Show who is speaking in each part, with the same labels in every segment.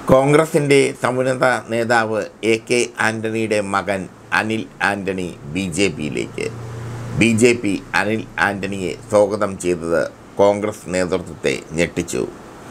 Speaker 1: കോൺഗ്രസിൻ്റെ സമുന്നത നേതാവ് A K ആൻ്റണിയുടെ മകൻ അനിൽ ആൻ്റണി ബി ജെ പിയിലേക്ക് ബി ജെ പി അനിൽ ആൻ്റണിയെ സ്വാഗതം ചെയ്തത് കോൺഗ്രസ് നേതൃത്വത്തെ ഞെട്ടിച്ചു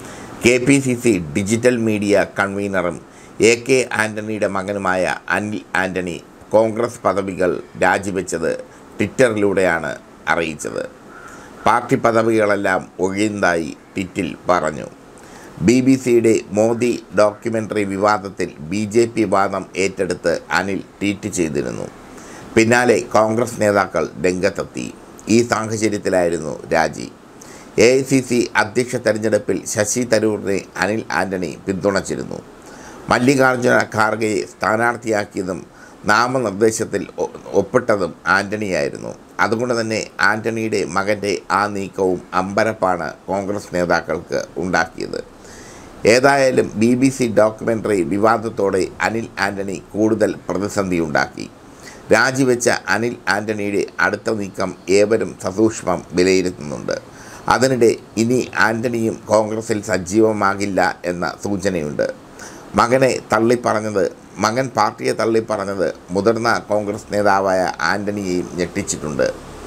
Speaker 1: K P C C digital media കൺവീനറും എ കെ ആൻ്റണിയുടെ മകനുമായ അനിൽ ആൻ്റണി കോൺഗ്രസ് പദവികൾ രാജിവെച്ചത് ട്വിറ്ററിലൂടെയാണ് അറിയിച്ചത് പാർട്ടി പദവികളെല്ലാം ഒഴിയുന്നതായി ട്വിറ്റിൽ പറഞ്ഞു ബി ബി സിയുടെ മോദി ഡോക്യുമെൻ്ററി വിവാദത്തിൽ ബി ജെ പി വാദം ഏറ്റെടുത്ത് അനിൽ ട്വീറ്റ് ചെയ്തിരുന്നു പിന്നാലെ കോൺഗ്രസ് നേതാക്കൾ രംഗത്തെത്തി ഈ സാഹചര്യത്തിലായിരുന്നു രാജി എ ഐ സി സി അധ്യക്ഷ തെരഞ്ഞെടുപ്പിൽ ശശി തരൂരിനെ അനിൽ ആൻ്റണി പിന്തുണച്ചിരുന്നു മല്ലികാർജ്ജുന ഖാർഗെയെ സ്ഥാനാർത്ഥിയാക്കിയതും നാമനിർദ്ദേശത്തിൽ ഒ- ഒപ്പിട്ടതും ആൻ്റണിയായിരുന്നു അതുകൊണ്ട് തന്നെ ആൻ്റണിയുടെ മകൻ്റെ ആ നീക്കവും അമ്പരപ്പാണ് കോൺഗ്രസ് നേതാക്കൾക്ക് ഉണ്ടാക്കിയത് ഏതായാലും ബി ബി സി ഡോക്യുമെൻ്ററി വിവാദത്തോടെ അനിൽ ആൻ്റണി കൂടുതൽ പ്രതിസന്ധിയുണ്ടാക്കി രാജിവെച്ച അനിൽ ആൻ്റണിയുടെ അടുത്ത നീക്കം ഏവരും സസൂക്ഷ്മം വിലയിരുത്തുന്നുണ്ട് അതിനിടെ ഇനി ആൻ്റണിയും കോൺഗ്രസിൽ സജീവമാകില്ല എന്ന സൂചനയുണ്ട് മകനെ തള്ളിപ്പറഞ്ഞത് മകൻ പാർട്ടിയെ തള്ളിപ്പറഞ്ഞത് മുതിർന്ന കോൺഗ്രസ് നേതാവായ ആൻ്റണിയെയും ഞെട്ടിച്ചിട്ടുണ്ട്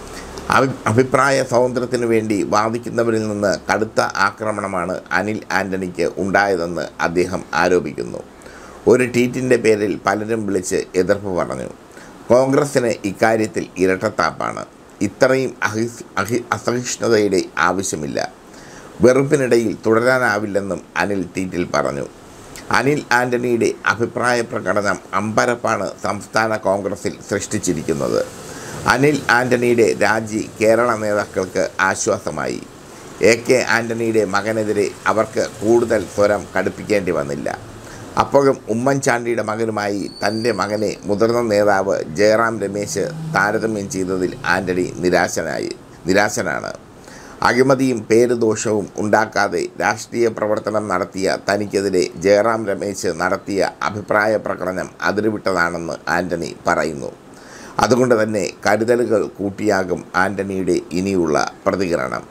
Speaker 1: അഭി അഭിപ്രായ സ്വാതന്ത്ര്യത്തിനു വേണ്ടി വാദിക്കുന്നവരിൽ നിന്ന് കടുത്ത ആക്രമണമാണ് അനിൽ ആൻ്റണിക്ക് ഉണ്ടായതെന്ന് അദ്ദേഹം ആരോപിക്കുന്നു ഒരു ട്വീറ്റിൻ്റെ പേരിൽ പലരും വിളിച്ച് എതിർപ്പ് പറഞ്ഞു കോൺഗ്രസ്സിന് ഇക്കാര്യത്തിൽ ഇരട്ടത്താപ്പാണ് ഇത്രയും അഹിസ് അഹി അസഹിഷ്ണുതയുടെ ആവശ്യമില്ല വെറുപ്പിനിടയിൽ തുടരാനാവില്ലെന്നും അനിൽ ട്വീറ്റിൽ പറഞ്ഞു അനിൽ ആൻ്റണിയുടെ അഭിപ്രായ പ്രകടനം അമ്പരപ്പാണ് സംസ്ഥാന കോൺഗ്രസിൽ സൃഷ്ടിച്ചിരിക്കുന്നത് അനിൽ ആൻ്റണിയുടെ രാജി കേരള നേതാക്കൾക്ക് ആശ്വാസമായി എ കെ ആൻ്റണിയുടെ മകനെതിരെ അവർക്ക് കൂടുതൽ സ്വരം കടുപ്പിക്കേണ്ടി വന്നില്ല അപ്പോഴും ഉമ്മൻചാണ്ടിയുടെ മകനുമായി തൻ്റെ മകനെ മുതിർന്ന നേതാവ് ജയറാം രമേശ് താരതമ്യം ചെയ്തതിൽ ആൻ്റണി നിരാശനായി നിരാശനാണ് അഴിമതിയും പേരുദോഷവും ഉണ്ടാക്കാതെ രാഷ്ട്രീയ പ്രവർത്തനം നടത്തിയ തനിക്കെതിരെ ജയറാം രമേശ് നടത്തിയ അഭിപ്രായ പ്രകടനം അതിരുവിട്ടതാണെന്ന് ആൻ്റണി പറയുന്നു അതുകൊണ്ട് തന്നെ കരുതലുകൾ കൂട്ടിയാകും ആൻ്റണിയുടെ ഇനിയുള്ള പ്രതികരണം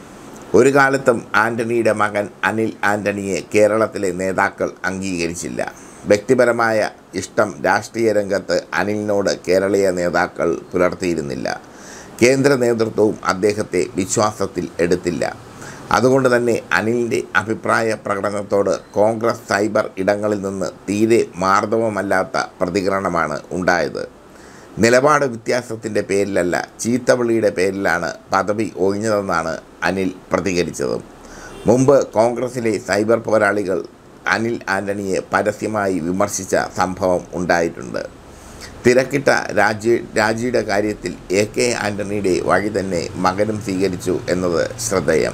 Speaker 1: ഒരു കാലത്തും ആൻ്റണിയുടെ മകൻ അനിൽ ആൻ്റണിയെ കേരളത്തിലെ നേതാക്കൾ അംഗീകരിച്ചില്ല വ്യക്തിപരമായ ഇഷ്ടം രാഷ്ട്രീയ രംഗത്ത് അനിലിനോട് കേരളീയ നേതാക്കൾ പുലർത്തിയിരുന്നില്ല കേന്ദ്ര നേതൃത്വവും അദ്ദേഹത്തെ വിശ്വാസത്തിൽ എടുത്തില്ല അതുകൊണ്ട് തന്നെ അനിലിൻ്റെ അഭിപ്രായ പ്രകടനത്തോട് കോൺഗ്രസ് സൈബർ ഇടങ്ങളിൽ നിന്ന് തീരെ മാർദ്ദവമല്ലാത്ത പ്രതികരണമാണ് ഉണ്ടായത് നിലപാട് വ്യത്യാസത്തിൻ്റെ പേരിലല്ല ചീത്തവിളിയുടെ പേരിലാണ് പദവി ഒഴിഞ്ഞതെന്നാണ് അനിൽ പ്രതികരിച്ചത് മുമ്പ് കോൺഗ്രസിലെ സൈബർ പോരാളികൾ അനിൽ ആൻ്റണിയെ പരസ്യമായി വിമർശിച്ച സംഭവം ഉണ്ടായിട്ടുണ്ട് തിരക്കിട്ട രാജി രാജിയുടെ കാര്യത്തിൽ എ കെ ആൻ്റണിയുടെ വഴി തന്നെ മകനും സ്വീകരിച്ചു എന്നത് ശ്രദ്ധേയം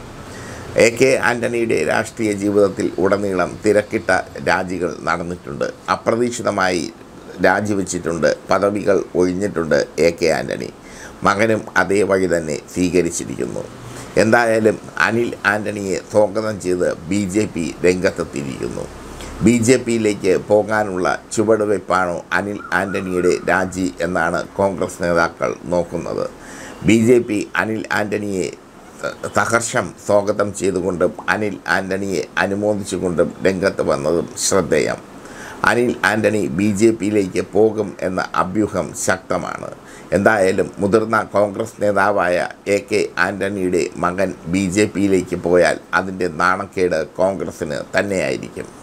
Speaker 1: എ കെ ആൻ്റണിയുടെ രാഷ്ട്രീയ ജീവിതത്തിൽ ഉടനീളം തിരക്കിട്ട രാജികൾ നടന്നിട്ടുണ്ട് അപ്രതീക്ഷിതമായി രാജിവെച്ചിട്ടുണ്ട് പദവികൾ ഒഴിഞ്ഞിട്ടുണ്ട് എ കെ ആൻ്റണി മകനും അതേ വഴി തന്നെ സ്വീകരിച്ചിരിക്കുന്നു എന്തായാലും അനിൽ ആൻ്റണിയെ സ്വാഗതം ചെയ്ത് ബി ജെ പി രംഗത്തെത്തിയിരിക്കുന്നു ബി ജെ പിയിലേക്ക് പോകാനുള്ള ചുവടുവയ്പ്പാണോ അനിൽ ആൻ്റണിയുടെ രാജി എന്നാണ് കോൺഗ്രസ് നേതാക്കൾ നോക്കുന്നത് ബി ജെ പി അനിൽ ആൻ്റണിയെ സഹർഷം സ്വാഗതം ചെയ്തുകൊണ്ടും അനിൽ ആൻ്റണിയെ അനുമോദിച്ചുകൊണ്ടും രംഗത്ത് വന്നതും ശ്രദ്ധേയം അനിൽ ആൻ്റണി ബി ജെ പിയിലേക്ക് പോകും എന്ന അഭ്യൂഹം ശക്തമാണ് എന്തായാലും മുതിർന്ന കോൺഗ്രസ് നേതാവായ എ കെ ആൻ്റണിയുടെ മകൻ ബി ജെ പിയിലേക്ക് പോയാൽ അതിൻ്റെ നാണക്കേട് കോൺഗ്രസ്സിന് തന്നെയായിരിക്കും